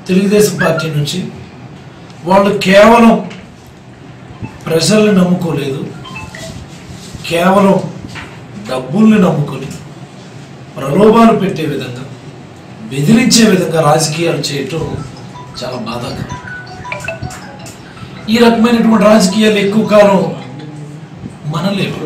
Telugu Desam party నుంచి వాళ్ళు కేవలం ప్రజల్ని నమ్ముకోలేదు కేవలం డబ్బుల్ని నమ్ముకొని ప్రలోభాలు పెట్టే విధంగా బెదిరించే విధంగా రాజకీయాలు చేయటం చాలా బాధాకరం ఈ రకమైనటువంటి రాజకీయాలు ఎక్కువ కాలం మనలేవు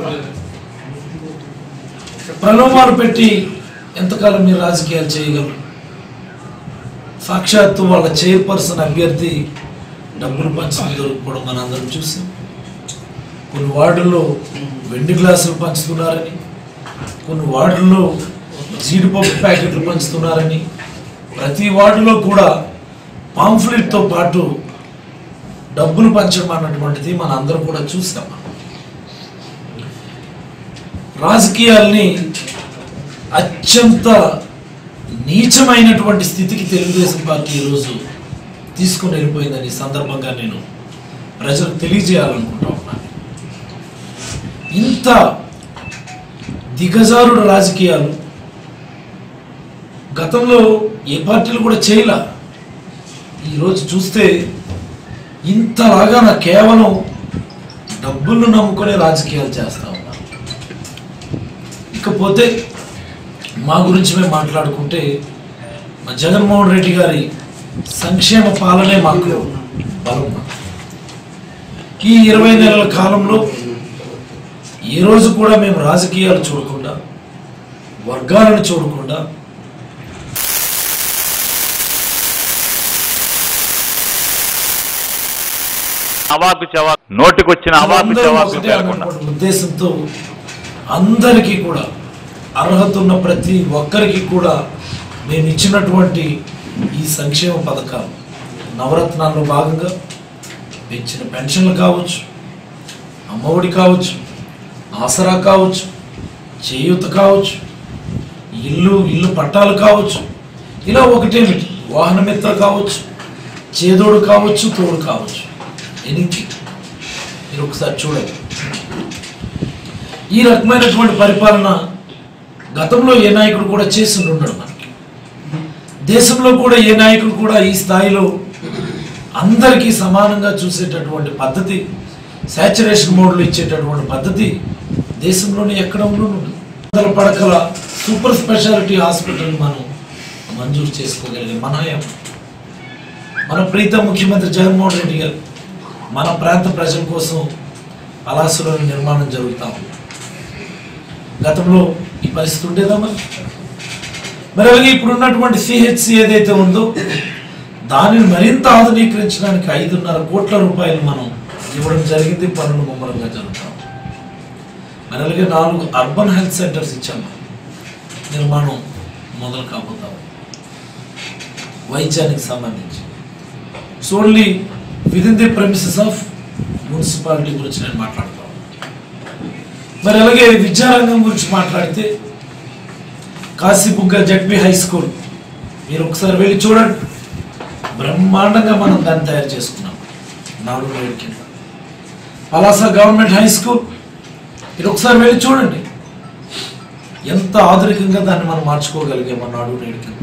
ప్రలోభాలు పెట్టి ఎంతకాలం మీరు రాజకీయాలు చేయగలరు సాక్షాత్తు వాళ్ళ చైర్పర్సన్ అభ్యర్థి డబ్బులు పంచుకుని దొరుకుకోవడం మనం అందరం చూసాం కొన్ని వార్డుల్లో వెండి గ్లాసులు పంచుతున్నారని కొన్ని వార్డుల్లో జీడిపప్పు ప్యాకెట్లు పంచుతున్నారని ప్రతి వార్డులో కూడా పాంఫ్లెట్తో పాటు డబ్బులు పంచడం అన్నటువంటిది మన అందరం కూడా చూసాం రాజకీయాల్ని అత్యంత నీచమైనటువంటి స్థితికి తెలుగుదేశం పార్టీ ఈరోజు తీసుకుని వెళ్ళిపోయిందని ఈ సందర్భంగా నేను ప్రజలకు తెలియజేయాలనుకుంటా ఉన్నాను ఇంత దిగజారుడు రాజకీయాలు గతంలో ఏ పార్టీలు కూడా చేయలే ఈరోజు చూస్తే ఇంతలాగా నా కేవలం డబ్బులను నమ్ముకునే రాజకీయాలు చేస్తా ఉన్నారు ఇకపోతే మా గురించి మేము మాట్లాడుకుంటే మా జగన్మోహన్ రెడ్డి గారి సంక్షేమ పాలనే మాకు బలం ఈ ఇరవై నెలల కాలంలో ఏ రోజు కూడా మేము రాజకీయాలు చూడకుండా వర్గాలను చూడకుండా అవాకు చవాకు నోటికొచ్చిన అవాకు అందరం చవాకు ఒకటే లేకుండా అన్నటువంటి ఉద్దేశంతో అందరికీ కూడా అర్హత ఉన్న ప్రతి ఒక్కరికి కూడా మేము ఇచ్చినటువంటి ఈ సంక్షేమ పథకాలు నవరత్నాల్లో భాగంగా పెంచిన పెన్షన్లు కావచ్చు అమ్మఒడి కావచ్చు ఆసరా కావచ్చు చేయూత కావచ్చు ఇల్లు ఇల్లు పట్టాలు కావచ్చు ఇలా ఒకటేమిటి వాహనమిత్ర కావచ్చు చేదోడు కావచ్చు తోడు కావచ్చు ఎనీథింగ్ మీరు ఒకసారి చూడండి ఈ రకమైనటువంటి పరిపాలన గతంలో ఏ నాయకుడు కూడా చేసి ఉండడు మనకి దేశంలో కూడా ఏ నాయకుడు కూడా ఈ స్థాయిలో అందరికీ సమానంగా చూసేటటువంటి పద్ధతి శాచురేషన్ మోడ్లో ఇచ్చేటటువంటి పద్ధతి దేశంలోనే ఎక్కడ ఉండదు వందల పడకల సూపర్ స్పెషాలిటీ హాస్పిటల్ మనం మంజూరు చేసుకోగలిగే మన హయాం. మన ప్రీత ముఖ్యమంత్రి జగన్మోహన్ రెడ్డి గారు మన ప్రాంత ప్రజల కోసం పలాసులోని నిర్మాణం జరుగుతా ఉంది గతంలో ఈ పరిస్థితి ఉండేదా మరి మరి అలాగే ఇప్పుడు ఉన్నటువంటి సిహెచ్సి ఏదైతే ఉందో దానిని మరింత ఆధునీకరించడానికి ఐదున్నర కోట్ల రూపాయలు మనం ఇవ్వడం జరిగింది పనులు ముమ్మరంగా జరుగుతాం మరి అలాగే నాలుగు అర్బన్ హెల్త్ సెంటర్స్ ఇచ్చాము నిర్మాణం మొదలు కాబోతాం వైద్యానికి సంబంధించి so only with in the premises of municipality గురించి నేను మాట్లాడతాను మరి అలాగే విద్యారంగం గురించి మాట్లాడితే కాశీబుగ్గ జడ్పీ హై స్కూల్ మీరు ఒకసారి వెళ్ళి చూడండి బ్రహ్మాండంగా మనం దాన్ని తయారు చేసుకున్నాం నాలుగు వేల కింద పలాస గవర్నమెంట్ హై స్కూల్ మీరు ఒకసారి వెళ్ళి చూడండి ఎంత ఆధునికంగా దాన్ని మనం మార్చుకోగలిగామో నాడు నేడు కింద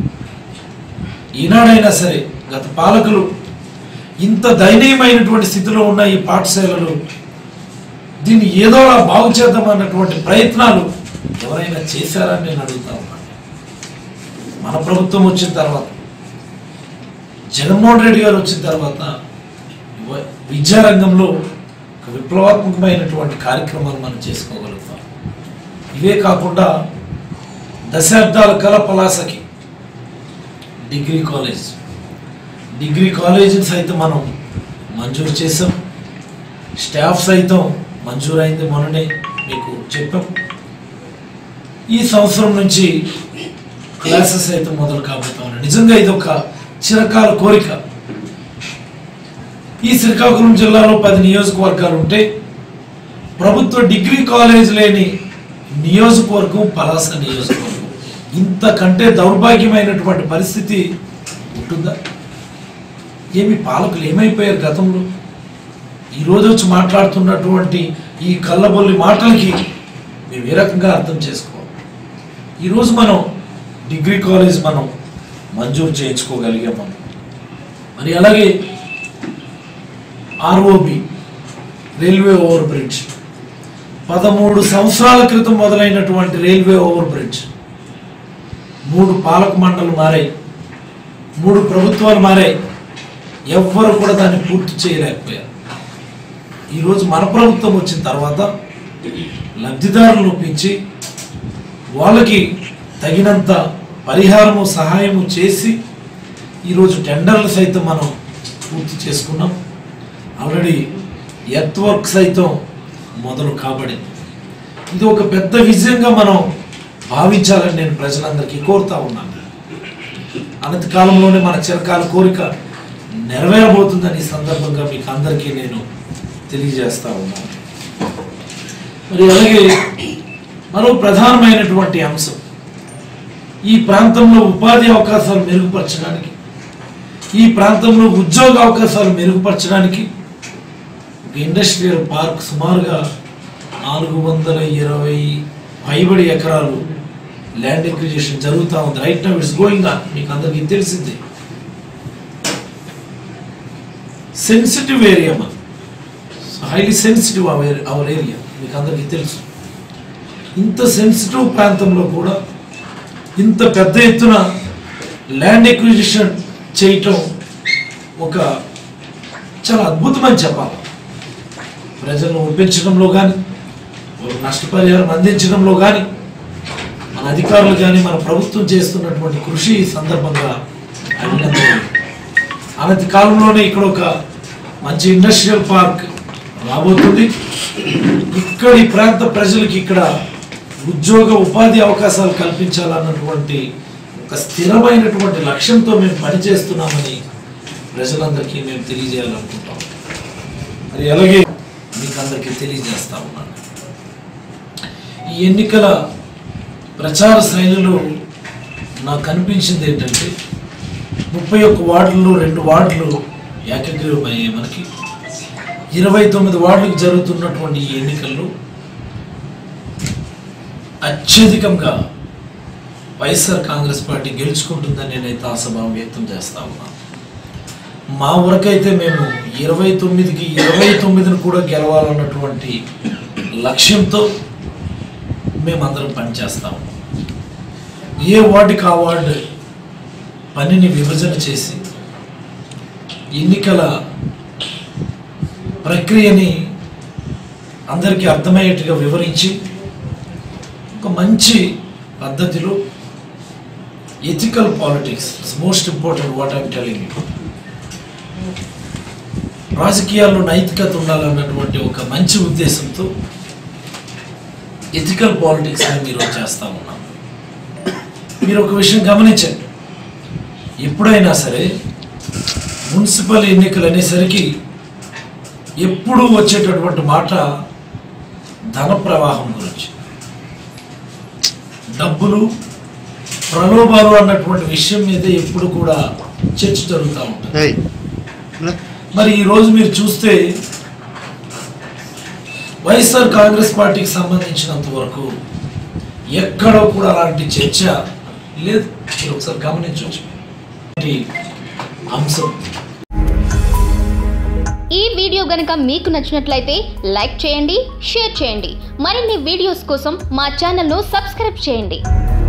ఈనాడైనా సరే గత పాలకులు ఇంత దయనీయమైనటువంటి స్థితిలో ఉన్న ఈ పాఠశాలలు దీన్ని ఏదోలా బాగు చేద్దామన్నటువంటి ప్రయత్నాలు ఎవరైనా చేశారని నేను అడుగుతా ఉన్నాను మన ప్రభుత్వం వచ్చిన తర్వాత జగన్మోహన్ రెడ్డి గారు వచ్చిన తర్వాత వ- విద్యారంగంలో ఒక విప్లవాత్మకమైనటువంటి కార్యక్రమాలు మనం చేసుకోగలుగుతాం ఇవే కాకుండా దశాబ్దాల కల పలాసకి డిగ్రీ కాలేజ్ డిగ్రీ కాలేజీని సైతం మనం మంజూరు చేసాం స్టాఫ్ సైతం మంజూరైంది మొన్ననే మీకు చెప్పాం ఈ సంవత్సరం నుంచి క్లాసెస్ అయితే మొదలు కాబోతా ఉన్నాయి నిజంగా ఇది ఒక చిరకాల కోరిక ఈ శ్రీకాకుళం జిల్లాలో పది నియోజకవర్గాలు ఉంటే ప్రభుత్వ డిగ్రీ కాలేజ్ లేని నియోజకవర్గం పలాస నియోజకవర్గం ఇంతకంటే దౌర్భాగ్యమైనటువంటి పరిస్థితి ఉంటుందా ఏమి పాలకులు ఏమైపోయారు గతంలో ఈ రోజు వచ్చి మాట్లాడుతున్నటువంటి ఈ కళ్ళబొల్లి మాటలకి మేము ఏ రకంగా అర్థం చేసుకోవాలి ఈరోజు మనం డిగ్రీ కాలేజ్ మనం మంజూరు చేయించుకోగలిగాం మనం మరి అలాగే ఆర్ఓబి రైల్వే ఓవర్ బ్రిడ్జ్ పదమూడు సంవత్సరాల క్రితం మొదలైనటువంటి రైల్వే ఓవర్ బ్రిడ్జ్ మూడు పాలక మండలు మారాయి మూడు ప్రభుత్వాలు మారాయి ఎవ్వరు కూడా దాన్ని పూర్తి చేయలేకపోయారు ఈరోజు మన ప్రభుత్వం వచ్చిన తర్వాత లబ్ధిదారులను ఒప్పించి వాళ్ళకి తగినంత పరిహారము సహాయము చేసి ఈరోజు టెండర్లు సైతం మనం పూర్తి చేసుకున్నాం ఆల్రెడీ ఎర్త్ వర్క్ సైతం మొదలు కాబడింది ఇది ఒక పెద్ద విజయంగా మనం భావించాలని నేను ప్రజలందరికీ కోరుతా ఉన్నాను అనతి కాలంలోనే మన చిరకాల కోరిక నెరవేరబోతుందని ఈ సందర్భంగా మీకు అందరికీ నేను తెలియజేస్తా ఉన్నాను మరి అలాగే మరో ప్రధానమైనటువంటి అంశం ఈ ప్రాంతంలో ఉపాధి అవకాశాలు మెరుగుపరచడానికి ఈ ప్రాంతంలో ఉద్యోగ అవకాశాలు మెరుగుపరచడానికి ఒక ఇండస్ట్రియల్ పార్క్ సుమారుగా నాలుగు వందల ఇరవై పైబడి ఎకరాలు ల్యాండ్ ఎక్విజిషన్ జరుగుతూ ఉంది right now it's going on మీకు అందరికీ తెలిసిందే సెన్సిటివ్ ఏరియా మన highly sensitive our our area మీకు అందరికీ తెలుసు ఇంత సెన్సిటివ్ ప్రాంతంలో కూడా ఇంత పెద్ద ఎత్తున ల్యాండ్ ఎక్విజిషన్ చేయటం ఒక చాలా అద్భుతమని చెప్పాలి ప్రజలను ఒప్పించడంలో కానీ నష్టపరిహారం అందించడంలో కానీ మన అధికారులు కానీ మన ప్రభుత్వం చేస్తున్నటువంటి కృషి ఈ సందర్భంగా అభినందనలు అనతి కాలంలోనే ఇక్కడ ఒక మంచి ఇండస్ట్రియల్ పార్క్ రాబోతుంది ఇక్కడి ప్రాంత ప్రజలకి ఇక్కడ ఉద్యోగ ఉపాధి అవకాశాలు కల్పించాలన్నటువంటి ఒక స్థిరమైనటువంటి లక్ష్యంతో మేము పనిచేస్తున్నామని ప్రజలందరికీ మేము తెలియజేయాలనుకుంటాం మరి అలాగే మీకు అందరికీ తెలియజేస్తా ఉన్నాను ఈ ఎన్నికల ప్రచార శైలిలో నాకు అనిపించింది ఏంటంటే ముప్పై ఒక్క వార్డుల్లో రెండు వార్డులు ఏకగ్రీవమయ్యాయి మనకి ఇరవై తొమ్మిది వార్డులకు జరుగుతున్నటువంటి ఈ ఎన్నికల్లో అత్యధికంగా వైఎస్ఆర్ కాంగ్రెస్ పార్టీ గెలుచుకుంటుందని నేనైతే ఆశాభావం వ్యక్తం చేస్తా ఉన్నాను మా వరకైతే మేము ఇరవై తొమ్మిదికి ఇరవై తొమ్మిదిని కూడా గెలవాలన్నటువంటి లక్ష్యంతో మేమందరం పనిచేస్తాము ఏ వార్డుకి ఆ వార్డు పనిని విభజన చేసి ఎన్నికల ప్రక్రియని అందరికీ అర్థమయ్యేట్టుగా వివరించి ఒక మంచి పద్ధతిలో ethical politics it's most important what I'm telling you రాజకీయాల్లో నైతికత ఉండాలన్నటువంటి ఒక మంచి ఉద్దేశంతో ఎథికల్ పాలిటిక్స్ అని మీరు చేస్తా ఉన్నాం మీరు ఒక విషయం గమనించండి ఎప్పుడైనా సరే మున్సిపల్ ఎన్నికలు అనేసరికి ఎప్పుడు వచ్చేటటువంటి మాట ధన ప్రవాహం గురించి డబ్బులు ప్రలోభాలు అన్నటువంటి విషయం మీద ఎప్పుడు కూడా చర్చ జరుగుతూ ఉంటుంది ఏయ్ ఇలా. మరి ఈరోజు మీరు చూస్తే వైఎస్ఆర్ కాంగ్రెస్ పార్టీకి సంబంధించినంత వరకు ఎక్కడో కూడా అలాంటి చర్చ లేదు మీరు ఒకసారి గమనించవచ్చు ఈ అంశం ఈ వీడియో గనుక మీకు నచ్చినట్లయితే లైక్ చేయండి షేర్ చేయండి మరిన్ని వీడియోస్ కోసం మా ఛానల్ను సబ్స్క్రైబ్ చేయండి